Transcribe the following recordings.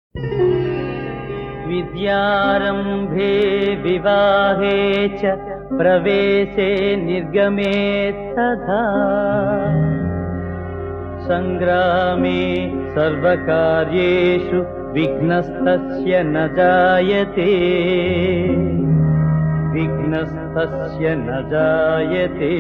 विद्यारम्भे विवाहे च प्रवेशे निर्गमे तथा सङ्ग्रामे सर्वकार्येषु विघ्नस्तस्य न जायते विघ्नस्तस्य न जायते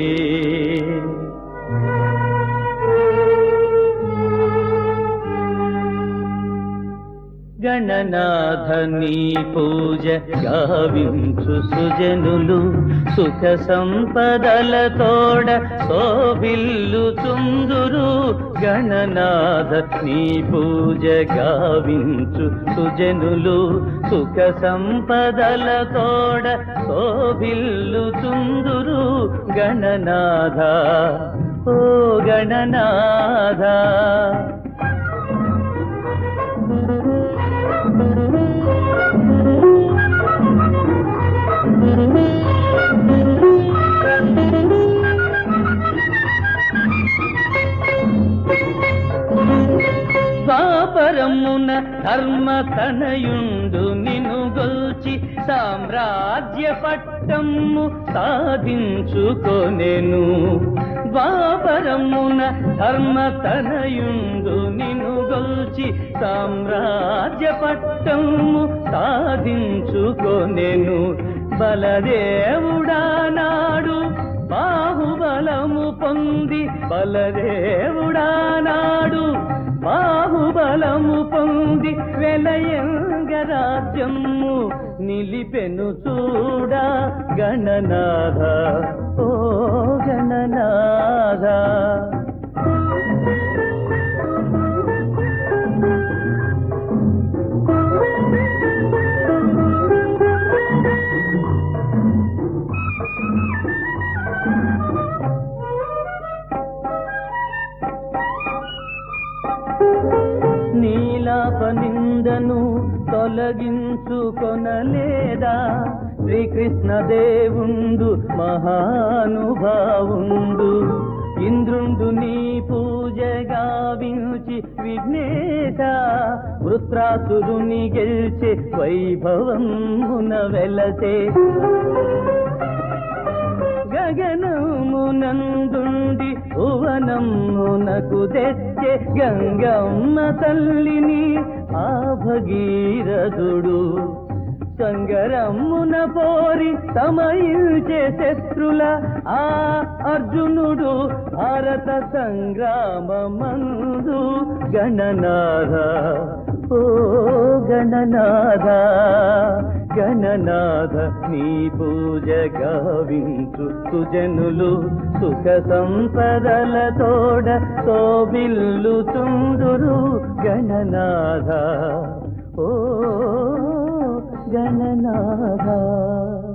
గణనాథని పూజ గావించు సుజనులు సుఖ సంపదలతోడ శోభిల్లు చుందురు గణనాథ నీ పూజ గావించు సుజనులు సుఖ సంపదలతోడ శోభిల్లు చుందురు గణనాథ ఓ గణనాథ ద్వాపరమున ధర్మ తనయుండు నిను గొల్చి సామ్రాజ్య పట్టము సాధించుకొనెను ద్వాపరమున ధర్మ తనయుండు నిను గొల్చి సామ్రాజ్య పట్టము సాధించుకొనెను బలదేవుడా నాడు బాహుబలము పొంది బలదేవుడా నాడు బాహుబలము పొంది వెలయంగ రాజ్యము నిలిపెను చూడ గణనాథ ఓ గణనాథ నీలాపనిందను తొలగించుకొనలేదా శ్రీకృష్ణ దేవుండు మహానుభావుండు ఇంద్రుండు నీ పూజ గావించి విఘ్నేశ వృత్రాసురుని గెలిచే వైభవమున వెలసే గగనమునందుండి భువనమునకు తెచ్చే గంగమ్మ తల్లిని ఆ భగీరథుడు సంగరమ్మున పోరి సమయించే శత్రుల ఆ అర్జునుడు భారత సంగ్రామమందు గణనాథ ఓ గణనాథ గణనాథ నీ పూజ గావించు సుజనులు సుఖ సంపదలతోడ సోబిల్లు చుందురు గణనాథ ఓ గణనాథ